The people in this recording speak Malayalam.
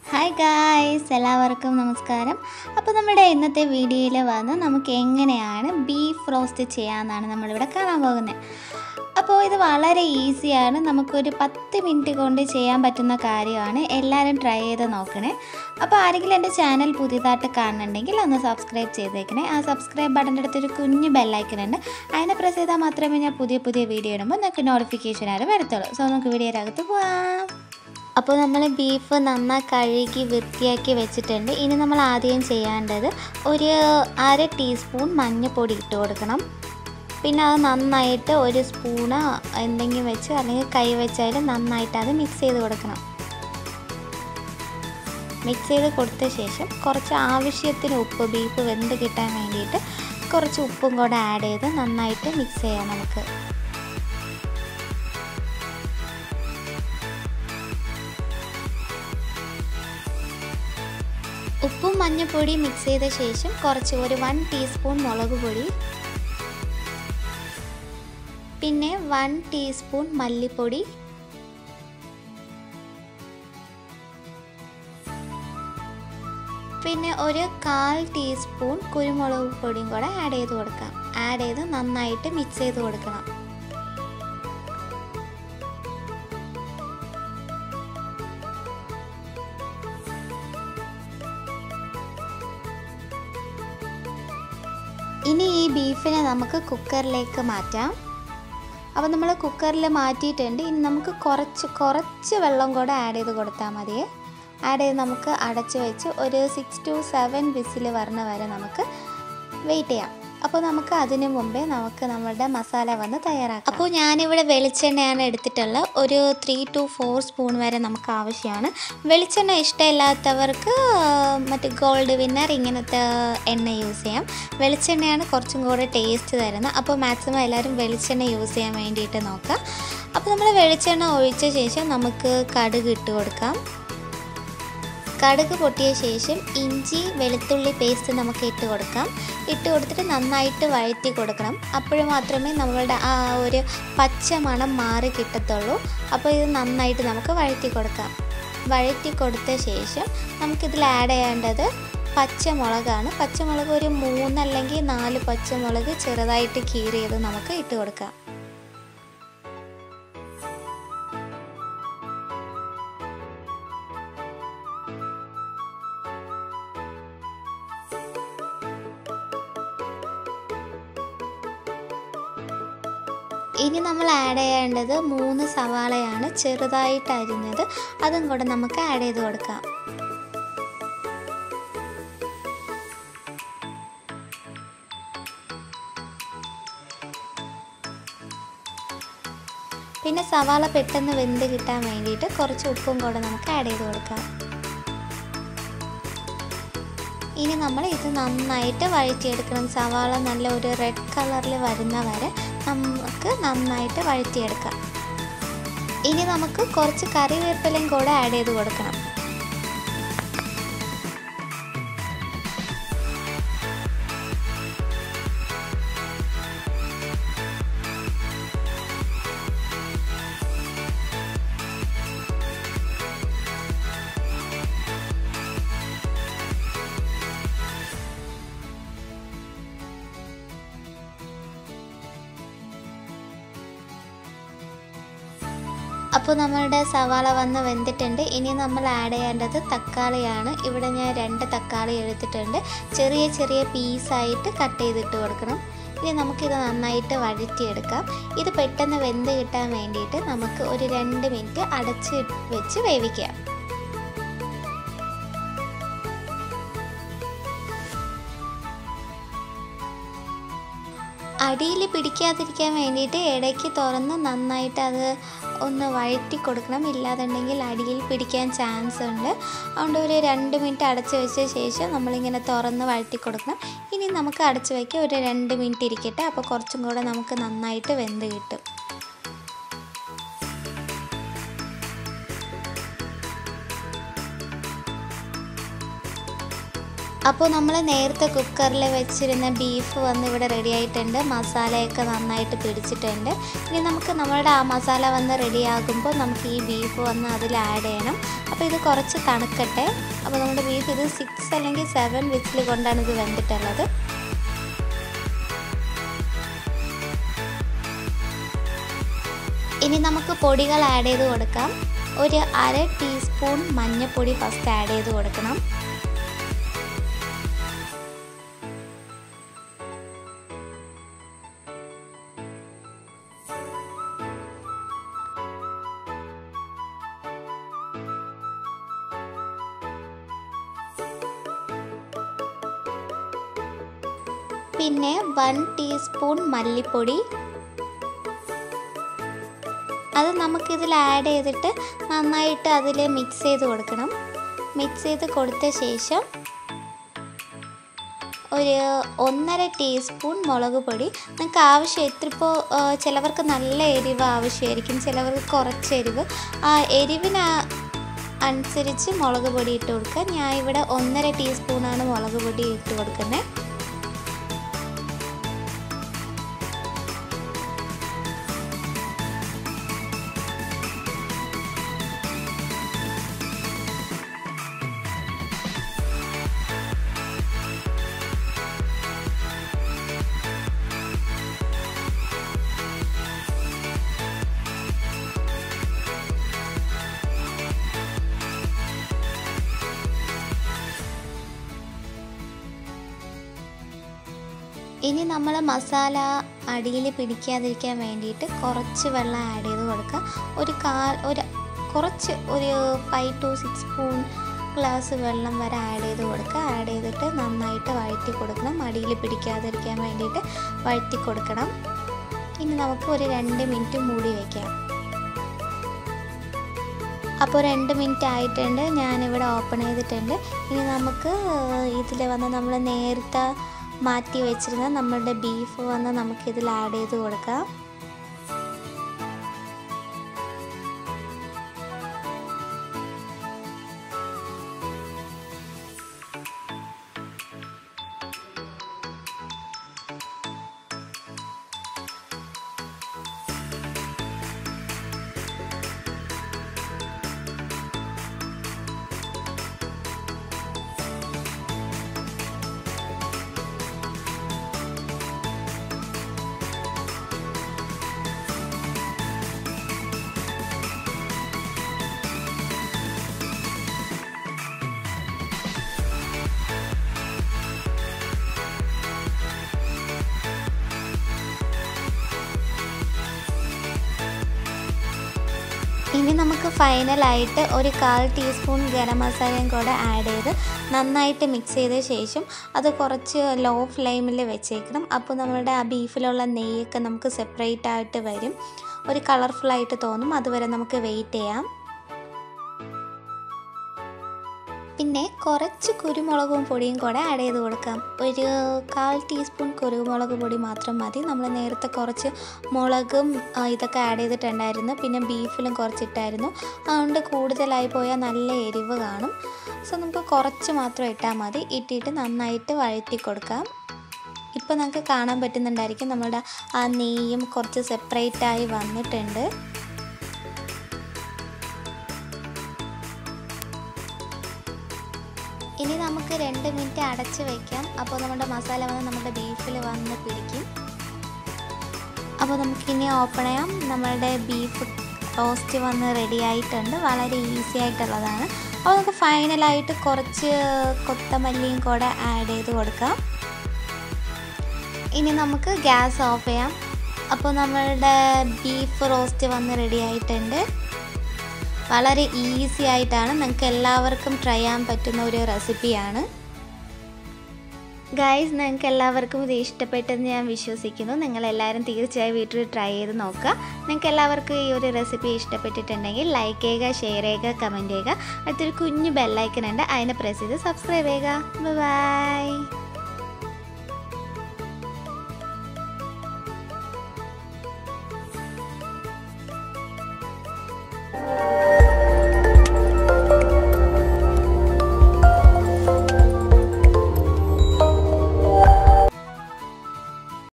ഹായ് ഗായ്സ് എല്ലാവർക്കും നമസ്കാരം അപ്പോൾ നമ്മുടെ ഇന്നത്തെ വീഡിയോയിൽ വന്ന് നമുക്ക് എങ്ങനെയാണ് ബീഫ് റോസ്റ്റ് ചെയ്യാമെന്നാണ് നമ്മളിവിടെ കാണാൻ പോകുന്നത് അപ്പോൾ ഇത് വളരെ ഈസിയാണ് നമുക്കൊരു പത്ത് മിനിറ്റ് കൊണ്ട് ചെയ്യാൻ പറ്റുന്ന കാര്യമാണ് എല്ലാവരും ട്രൈ ചെയ്ത് നോക്കണേ അപ്പോൾ ആരെങ്കിലും എൻ്റെ ചാനൽ പുതിയതായിട്ട് കാണുന്നുണ്ടെങ്കിൽ ഒന്ന് സബ്സ്ക്രൈബ് ചെയ്തേക്കണേ ആ സബ്സ്ക്രൈബ് ബട്ടൻ്റെ അടുത്തൊരു കുഞ്ഞ് ബെല്ലൈക്കൺ ഉണ്ട് അതിനെ പ്രസ് ചെയ്താൽ മാത്രമേ ഞാൻ പുതിയ പുതിയ വീഡിയോ ഇടുമ്പോൾ നിങ്ങൾക്ക് നോട്ടിഫിക്കേഷൻ ആരും വരത്തുള്ളൂ സോ നമുക്ക് വീഡിയോയുടെ അകത്ത് പോവാം അപ്പോൾ നമ്മൾ ബീഫ് നന്നായി കഴുകി വൃത്തിയാക്കി വെച്ചിട്ടുണ്ട് ഇനി നമ്മൾ ആദ്യം ചെയ്യേണ്ടത് ഒരു അര ടീസ്പൂൺ മഞ്ഞൾപ്പൊടി ഇട്ട് കൊടുക്കണം പിന്നെ അത് നന്നായിട്ട് ഒരു സ്പൂണ് എന്തെങ്കിലും വെച്ച് അല്ലെങ്കിൽ കൈ വെച്ചാലും നന്നായിട്ട് അത് മിക്സ് ചെയ്ത് കൊടുക്കണം മിക്സ് ചെയ്ത് കൊടുത്ത ശേഷം കുറച്ച് ആവശ്യത്തിന് ഉപ്പ് ബീഫ് വെന്ത് കിട്ടാൻ വേണ്ടിയിട്ട് കുറച്ച് ഉപ്പും കൂടെ ആഡ് ചെയ്ത് നന്നായിട്ട് മിക്സ് ചെയ്യാം നമുക്ക് ഉപ്പും മഞ്ഞൾപ്പൊടി മിക്സ് ചെയ്ത ശേഷം കുറച്ച് ഒരു വൺ ടീസ്പൂൺ മുളക് പൊടി പിന്നെ വൺ ടീസ്പൂൺ മല്ലിപ്പൊടി പിന്നെ ഒരു കാൽ ടീസ്പൂൺ കുരുമുളക് പൊടിയും കൂടെ ആഡ് ചെയ്ത് കൊടുക്കാം ആഡ് ചെയ്ത് നന്നായിട്ട് മിക്സ് ചെയ്ത് കൊടുക്കണം ഇനി ഈ ബീഫിനെ നമുക്ക് കുക്കറിലേക്ക് മാറ്റാം അപ്പോൾ നമ്മൾ കുക്കറിൽ മാറ്റിയിട്ടുണ്ട് ഇനി നമുക്ക് കുറച്ച് കുറച്ച് വെള്ളം കൂടെ ആഡ് ചെയ്ത് കൊടുത്താൽ മതിയേ ആഡ് ചെയ്ത് നമുക്ക് അടച്ച് വെച്ച് ഒരു സിക്സ് ടു സെവൻ വിസിൽ വരണ വരെ നമുക്ക് വെയിറ്റ് ചെയ്യാം അപ്പോൾ നമുക്ക് അതിന് മുമ്പേ നമുക്ക് നമ്മുടെ മസാല വന്ന് തയ്യാറാക്കാം അപ്പോൾ ഞാനിവിടെ വെളിച്ചെണ്ണയാണ് എടുത്തിട്ടുള്ള ഒരു ത്രീ ടു ഫോർ സ്പൂൺ വരെ നമുക്ക് ആവശ്യമാണ് വെളിച്ചെണ്ണ ഇഷ്ടമില്ലാത്തവർക്ക് മറ്റേ ഗോൾഡ് വിന്നർ ഇങ്ങനത്തെ എണ്ണ യൂസ് ചെയ്യാം വെളിച്ചെണ്ണയാണ് കുറച്ചും കൂടെ ടേസ്റ്റ് തരുന്നത് അപ്പോൾ മാക്സിമം എല്ലാവരും വെളിച്ചെണ്ണ യൂസ് ചെയ്യാൻ വേണ്ടിയിട്ട് നോക്കാം അപ്പോൾ നമ്മൾ വെളിച്ചെണ്ണ ഒഴിച്ച ശേഷം നമുക്ക് കടുക് ഇട്ട് കൊടുക്കാം കടുക് പൊട്ടിയ ശേഷം ഇഞ്ചി വെളുത്തുള്ളി പേസ്റ്റ് നമുക്ക് ഇട്ട് കൊടുക്കാം ഇട്ട് കൊടുത്തിട്ട് നന്നായിട്ട് വഴറ്റി കൊടുക്കണം അപ്പോൾ മാത്രമേ നമ്മളുടെ ആ ഒരു പച്ച മണം മാറി കിട്ടത്തുള്ളൂ അപ്പോൾ ഇത് നന്നായിട്ട് നമുക്ക് വഴറ്റി കൊടുക്കാം വഴറ്റി കൊടുത്ത ശേഷം നമുക്കിതിൽ ആഡ് ചെയ്യേണ്ടത് പച്ചമുളകാണ് പച്ചമുളക് ഒരു മൂന്നല്ലെങ്കിൽ നാല് പച്ചമുളക് ചെറുതായിട്ട് കീറിയത് നമുക്ക് ഇട്ട് കൊടുക്കാം ഇനി നമ്മൾ ആഡ് ചെയ്യേണ്ടത് മൂന്ന് സവാളയാണ് ചെറുതായിട്ട് അരിഞ്ഞത് അതും കൂടെ നമുക്ക് ആഡ് ചെയ്ത് കൊടുക്കാം പിന്നെ സവാള പെട്ടെന്ന് വെന്ത് കിട്ടാൻ വേണ്ടിയിട്ട് കുറച്ച് ഉപ്പും കൂടെ നമുക്ക് ആഡ് ചെയ്ത് കൊടുക്കാം ഇനി നമ്മൾ ഇത് നന്നായിട്ട് വഴറ്റിയെടുക്കണം സവാള നല്ല ഒരു റെഡ് കളറിൽ വരുന്ന വരെ നമുക്ക് നന്നായിട്ട് വഴറ്റിയെടുക്കാം ഇനി നമുക്ക് കുറച്ച് കറിവേപ്പിലയും കൂടെ ആഡ് ചെയ്ത് കൊടുക്കണം അപ്പോൾ നമ്മളുടെ സവാള വന്ന് വെന്തിട്ടുണ്ട് ഇനി നമ്മൾ ആഡ് ചെയ്യേണ്ടത് തക്കാളിയാണ് ഇവിടെ ഞാൻ രണ്ട് തക്കാളി എടുത്തിട്ടുണ്ട് ചെറിയ ചെറിയ പീസായിട്ട് കട്ട് ചെയ്തിട്ട് കൊടുക്കണം ഇനി നമുക്കിത് നന്നായിട്ട് വഴറ്റിയെടുക്കാം ഇത് പെട്ടെന്ന് വെന്ത് കിട്ടാൻ വേണ്ടിയിട്ട് നമുക്ക് ഒരു രണ്ട് മിനിറ്റ് അടച്ച് വെച്ച് വേവിക്കാം അടിയിൽ പിടിക്കാതിരിക്കാൻ വേണ്ടിയിട്ട് ഇടയ്ക്ക് തുറന്ന് നന്നായിട്ട് അത് ഒന്ന് വഴറ്റി കൊടുക്കണം ഇല്ലാതുണ്ടെങ്കിൽ അടിയിൽ പിടിക്കാൻ ചാൻസ് ഉണ്ട് അതുകൊണ്ട് ഒരു രണ്ട് മിനിറ്റ് അടച്ച് വെച്ച ശേഷം നമ്മളിങ്ങനെ തുറന്ന് വഴറ്റി കൊടുക്കണം ഇനി നമുക്ക് അടച്ച് വയ്ക്കുക ഒരു രണ്ട് മിനിറ്റ് ഇരിക്കട്ടെ അപ്പോൾ കുറച്ചും കൂടെ നമുക്ക് നന്നായിട്ട് വെന്ത് കിട്ടും അപ്പോൾ നമ്മൾ നേരത്തെ കുക്കറിൽ വെച്ചിരുന്ന ബീഫ് വന്ന് ഇവിടെ റെഡി ആയിട്ടുണ്ട് മസാലയൊക്കെ നന്നായിട്ട് പിടിച്ചിട്ടുണ്ട് ഇനി നമുക്ക് നമ്മളുടെ ആ മസാല വന്ന് റെഡി ആകുമ്പോൾ നമുക്ക് ഈ ബീഫ് വന്ന് അതിൽ ആഡ് ചെയ്യണം അപ്പോൾ ഇത് കുറച്ച് തണുക്കട്ടെ അപ്പോൾ നമ്മുടെ ബീഫ് ഇത് സിക്സ് അല്ലെങ്കിൽ സെവൻ വിസിൽ കൊണ്ടാണ് ഇത് വെന്തിട്ടുള്ളത് ഇനി നമുക്ക് പൊടികൾ ആഡ് ചെയ്ത് കൊടുക്കാം ഒരു അര ടീസ്പൂൺ മഞ്ഞൾപ്പൊടി ഫസ്റ്റ് ആഡ് ചെയ്ത് കൊടുക്കണം പിന്നെ വൺ ടീസ്പൂൺ മല്ലിപ്പൊടി അത് നമുക്കിതിൽ ആഡ് ചെയ്തിട്ട് നന്നായിട്ട് അതിൽ മിക്സ് ചെയ്ത് കൊടുക്കണം മിക്സ് ചെയ്ത് കൊടുത്ത ശേഷം ഒരു ഒന്നര ടീസ്പൂൺ മുളക് പൊടി നിങ്ങൾക്ക് ആവശ്യം എത്രപ്പോൾ ചിലവർക്ക് നല്ല എരിവ് ആവശ്യമായിരിക്കും ചിലവർക്ക് കുറച്ച് എരിവ് ആ എരിവിന് അനുസരിച്ച് മുളക് പൊടി ഇട്ട് കൊടുക്കുക ഞാൻ ഇവിടെ ഒന്നര ടീസ്പൂണാണ് മുളക് പൊടി ഇട്ട് കൊടുക്കുന്നത് ഇനി നമ്മൾ മസാല അടിയിൽ പിടിക്കാതിരിക്കാൻ വേണ്ടിയിട്ട് കുറച്ച് വെള്ളം ആഡ് ചെയ്ത് കൊടുക്കുക ഒരു കാൽ ഒരു കുറച്ച് ഒരു five to six spoon glass വെള്ളം വരെ ആഡ് ചെയ്ത് കൊടുക്കുക ആഡ് ചെയ്തിട്ട് നന്നായിട്ട് വഴറ്റി കൊടുക്കണം അടിയിൽ പിടിക്കാതിരിക്കാൻ വേണ്ടിയിട്ട് വഴറ്റി കൊടുക്കണം ഇനി നമുക്ക് ഒരു രണ്ട് മിനിറ്റ് മൂടി വയ്ക്കാം അപ്പോൾ രണ്ട് മിനിറ്റ് ആയിട്ടുണ്ട് ഞാനിവിടെ ഓപ്പൺ ചെയ്തിട്ടുണ്ട് ഇനി നമുക്ക് ഇതിൽ വന്ന് നമ്മൾ നേരത്തെ മാറ്റി വെച്ചിരുന്ന നമ്മളുടെ ബീഫ് വന്ന് നമുക്കിതിൽ ആഡ് ചെയ്ത് കൊടുക്കാം ഇനി നമുക്ക് ഫൈനലായിട്ട് ഒരു കാൽ ടീസ്പൂൺ ഗരം മസാലയും കൂടെ ആഡ് ചെയ്ത് നന്നായിട്ട് മിക്സ് ചെയ്ത ശേഷം അത് കുറച്ച് ലോ ഫ്ലെയിമിൽ വെച്ചേക്കണം അപ്പോൾ നമ്മളുടെ ആ ബീഫിലുള്ള നെയ്യൊക്കെ നമുക്ക് സെപ്പറേറ്റ് ആയിട്ട് വരും ഒരു കളർഫുള്ളായിട്ട് തോന്നും അതുവരെ നമുക്ക് വെയിറ്റ് ചെയ്യാം പിന്നെ കുറച്ച് കുരുമുളകും പൊടിയും കൂടെ ആഡ് ചെയ്ത് കൊടുക്കാം ഒരു കാൽ ടീസ്പൂൺ കുരുമുളക് പൊടി മാത്രം മതി നമ്മൾ നേരത്തെ കുറച്ച് മുളകും ആ, ഇതൊക്കെ ആഡ് ചെയ്തിട്ടുണ്ടായിരുന്നു പിന്നെ ബീഫിലും കുറച്ചിട്ടായിരുന്നു അതുകൊണ്ട് കൂടുതലായി പോയാൽ നല്ല എരിവ് കാണും സോ നമുക്ക് കുറച്ച് മാത്രം ഇട്ടാൽ മതി ഇട്ടിട്ട് നന്നായിട്ട് വഴറ്റി കൊടുക്കാം ഇപ്പോൾ നമുക്ക് കാണാൻ പറ്റുന്നുണ്ടായിരിക്കും നമ്മുടെ ആ നെയ്യും കുറച്ച് സെപ്പറേറ്റ് ആയി വന്നിട്ടുണ്ട് ഇനി നമുക്ക് രണ്ട് മിനിറ്റ് അടച്ച് വെക്കാം അപ്പോൾ നമ്മുടെ മസാല വന്ന് നമ്മുടെ ബീഫിൽ വന്ന് പിടിക്കും അപ്പോൾ നമുക്കിനി ഓപ്പൺ ചെയ്യാം നമ്മളുടെ ബീഫ് റോസ്റ്റ് വന്ന് റെഡി ആയിട്ടുണ്ട് വളരെ ഈസി ആയിട്ടുള്ളതാണ് അപ്പോൾ നമുക്ക് ഫൈനലായിട്ട് കുറച്ച് കൊത്തമല്ലിയും കൂടെ ആഡ് ചെയ്ത് കൊടുക്കാം ഇനി നമുക്ക് ഗ്യാസ് ഓഫ് ചെയ്യാം അപ്പോൾ നമ്മളുടെ ബീഫ് റോസ്റ്റ് വന്ന് റെഡി ആയിട്ടുണ്ട് വളരെ ഈസി ആയിട്ടാണ് നിങ്ങൾക്ക് എല്ലാവർക്കും ട്രൈ ചെയ്യാൻ പറ്റുന്ന ഒരു റെസിപ്പിയാണ് ഗൈസ് നിങ്ങൾക്ക് എല്ലാവർക്കും ഇത് ഇഷ്ടപ്പെട്ടെന്ന് ഞാൻ വിശ്വസിക്കുന്നു നിങ്ങളെല്ലാവരും തീർച്ചയായും വീട്ടിൽ ട്രൈ ചെയ്ത് നോക്കുക നിങ്ങൾക്ക് എല്ലാവർക്കും ഈ ഒരു റെസിപ്പി ഇഷ്ടപ്പെട്ടിട്ടുണ്ടെങ്കിൽ ലൈക്ക് ചെയ്യുക ഷെയർ ചെയ്യുക കമൻറ്റ് ചെയ്യുക അടുത്തൊരു കുഞ്ഞു ബെല്ലൈക്കൻ ഉണ്ട് അതിനെ പ്രസ് ചെയ്ത് സബ്സ്ക്രൈബ് ചെയ്യുക ബൈ